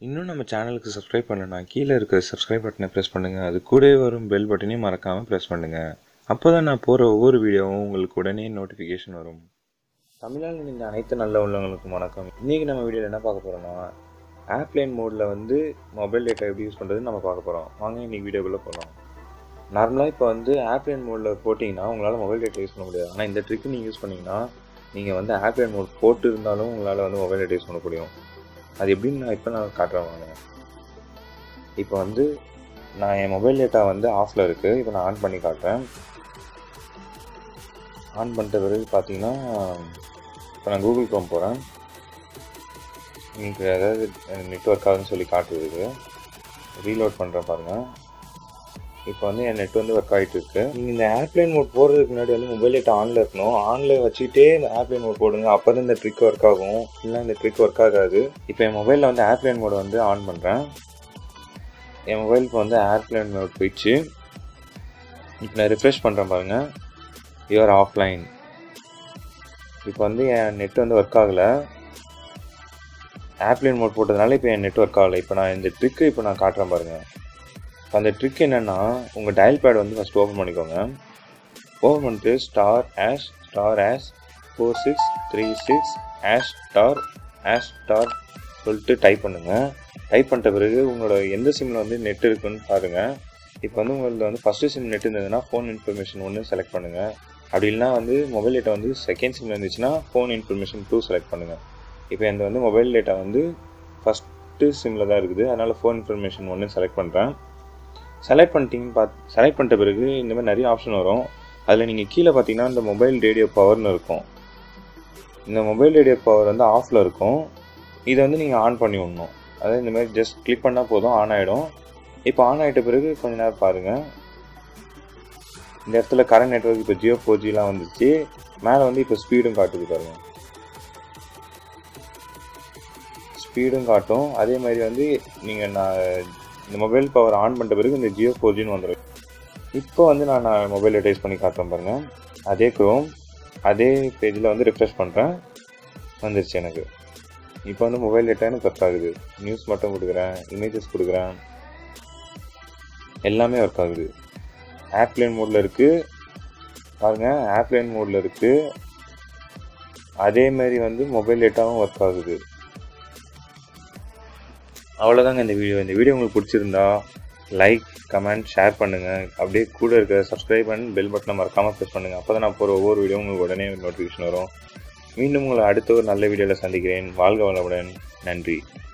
இன்னும் நம்ம சேனலுக்கு சப்ஸ்கிரைப் பண்ணலனா கீழே இருக்க சப்ஸ்கிரைப் பட்டனை ப்ரெஸ் பண்ணுங்கள் அது கூடவே வரும் பெல் பட்டனையும் மறக்காமல் ப்ரெஸ் பண்ணுங்கள் அப்போ தான் நான் போகிற ஒவ்வொரு வீடியோவும் உங்களுக்கு உடனே நோட்டிஃபிகேஷன் வரும் தமிழால் இந்த அனைத்து நல்ல உள்ளவங்களுக்கும் வணக்கம் இன்றைக்கி நம்ம வீடியோவில் என்ன பார்க்க போகிறோம்னா ஆப்லைன் மோடில் வந்து மொபைல் டேட்டா எப்படி யூஸ் பண்ணுறதுன்னு நம்ம பார்க்க போகிறோம் வாங்க இன்றைக்கி வீடியோக்குள்ளே போகலாம் நார்மலாக இப்போ வந்து ஆப்லைன் மோடில் போட்டிங்கன்னா உங்களால் மொபைல் டேட்டா யூஸ் பண்ண முடியாது ஆனால் இந்த ட்ரிக்கு நீங்கள் யூஸ் பண்ணிங்கன்னா நீங்கள் வந்து ஆப்லைன் மோட் போட்டு இருந்தாலும் உங்களால் வந்து மொபைல் டேட்டா யூஸ் பண்ண முடியும் அது எப்படின்னு நான் இப்போ நான் காட்டுறேன் வாங்க இப்போ வந்து நான் என் மொபைல் டேட்டா வந்து ஆஃபில் இருக்குது இப்போ நான் ஆன் பண்ணி காட்டுறேன் ஆன் பண்ணிட்ட பிறகு பார்த்தீங்கன்னா இப்போ நான் கூகுள் க்ரோம் போகிறேன் உங்களுக்கு ஏதாவது நெட்ஒர்க் ஆகுதுன்னு சொல்லி காட்டுறதுக்கு ரீலோட் பண்ணுறேன் பாருங்கள் இப்போ வந்து என் நெட் வந்து ஒர்க் ஆகிட்டு இருக்கு நீங்கள் இந்த ஆப்லைன் மோட் போடுறதுக்கு முன்னாடி வந்து மொபைல் டேட்டா ஆனில் இருக்கணும் ஆனில் வச்சுட்டே இந்த ஆப்லைன் மோட் போடுங்க அப்போ தான் இந்த ட்ரிக் ஒர்க் ஆகும் இல்லை இந்த ட்ரிக் ஒர்க் ஆகாது இப்போ என் மொபைலில் வந்து ஆப்லைன் மோட் வந்து ஆன் பண்ணுறேன் என் மொபைலுக்கு வந்து ஏர்ப்ளைன் மோட் போயிடுச்சு இப்போ நான் ரிஃப்ரெஷ் பண்ணுறேன் பாருங்கள் யுவர் ஆஃப்லைன் இப்போ வந்து என் நெட் வந்து ஒர்க் ஆகலை ஆப்லைன் மோட் போட்டதுனால இப்போ என் நெட் ஒர்க் ஆகலை இப்போ நான் இந்த ட்ரிக்கு இப்போ நான் காட்டுறேன் பாருங்கள் இப்போ அந்த ட்ரிக் என்னென்னா உங்கள் டயல் பேட் வந்து ஃபஸ்ட் ஓப்பன் பண்ணிக்கோங்க ஓப்பன் பண்ணிட்டு star hash star hash four six three six hash star hash star சொல்லிட்டு டைப் பண்ணுங்கள் டைப் பண்ணிட்ட பிறகு உங்களோட எந்த சிம்மில் வந்து நெட் இருக்குன்னு பாருங்கள் இப்போ வந்து உங்களது வந்து ஃபஸ்ட்டு சிம் நெட் இருந்ததுன்னா ஃபோன் இன்ஃபர்மேஷன் ஒன்று செலக்ட் பண்ணுங்கள் அப்படி இல்லைனா வந்து மொபைல் டேட்டா வந்து செகண்ட் சிம்மில் இருந்துச்சுன்னா ஃபோன் இன்ஃபர்மேஷன் டூ செலக்ட் பண்ணுங்கள் இப்போ இந்த வந்து மொபைல் டேட்டா வந்து ஃபஸ்ட்டு சிம்மில் தான் இருக்குது அதனால் ஃபோன் இன்ஃபர்மேஷன் ஒன்று செலக்ட் பண்ணுறேன் செலக்ட் பண்ணிட்டீங்கன்னு பார்த்து செலக்ட் பண்ணிட்ட பிறகு இந்த மாதிரி நிறைய ஆப்ஷன் வரும் அதில் நீங்கள் கீழே பார்த்தீங்கன்னா இந்த மொபைல் ரேடியோ பவர்னு இருக்கும் இந்த மொபைல் ரேடியோ பவர் வந்து ஆஃபில் இருக்கும் இதை வந்து நீங்கள் ஆன் பண்ணி விடணும் அதாவது இந்த மாதிரி ஜஸ்ட் கிளிக் பண்ணால் போதும் ஆன் ஆகிடும் இப்போ ஆன் ஆகிட்ட பிறகு கொஞ்ச நேரம் பாருங்கள் இந்த இடத்துல கரண்ட் நெட்ஒர்க் இப்போ ஜியோ ஃபோர் ஜிலாம் வந்துச்சு மேலே வந்து இப்போ ஸ்பீடும் காட்டுது பாருங்கள் ஸ்பீடும் காட்டும் அதே மாதிரி வந்து நீங்கள் நான் இந்த மொபைல் பவர் ஆன் பண்ணிட்ட பிறகு இந்த ஜியோ ஃபோர் ஜின்னு வந்துடும் இப்போ வந்து நான் நான் மொபைல் யூஸ் பண்ணி காட்டுறேன் பாருங்கள் அதே க்ரோம் அதே பேஜில் வந்து ரிஃப்ரெஷ் பண்ணுறேன் வந்துருச்சு எனக்கு இப்போ வந்து மொபைல் டேட்டா எனக்கு ஒர்க் ஆகுது நியூஸ் மட்டும் கொடுக்குறேன் இமேஜஸ் கொடுக்குறேன் எல்லாமே ஒர்க் ஆகுது ஆப்லைன் மோடில் இருக்குது பாருங்கள் ஆப்லைன் மோடில் இருக்குது அதே மாதிரி வந்து மொபைல் டேட்டாவும் ஒர்க் ஆகுது அவ்வளோதாங்க இந்த வீடியோ இந்த வீடியோ உங்களுக்கு பிடிச்சிருந்தா லைக் கமெண்ட் ஷேர் பண்ணுங்கள் அப்படியே கூட இருக்க சப்ஸ்கிரைப் பண்ணி பெல் பட்டனை மறக்காமல் ப்ரெஸ் பண்ணுங்கள் அப்போ தான் நான் போகிற ஒவ்வொரு வீடியோ உங்களுக்கு உடனே நோட்டிஃபிகேஷன் வரும் மீண்டும் உங்களை அடுத்த ஒரு நல்ல வீடியோவில் சந்திக்கிறேன் வாழ்க வளமுடன் நன்றி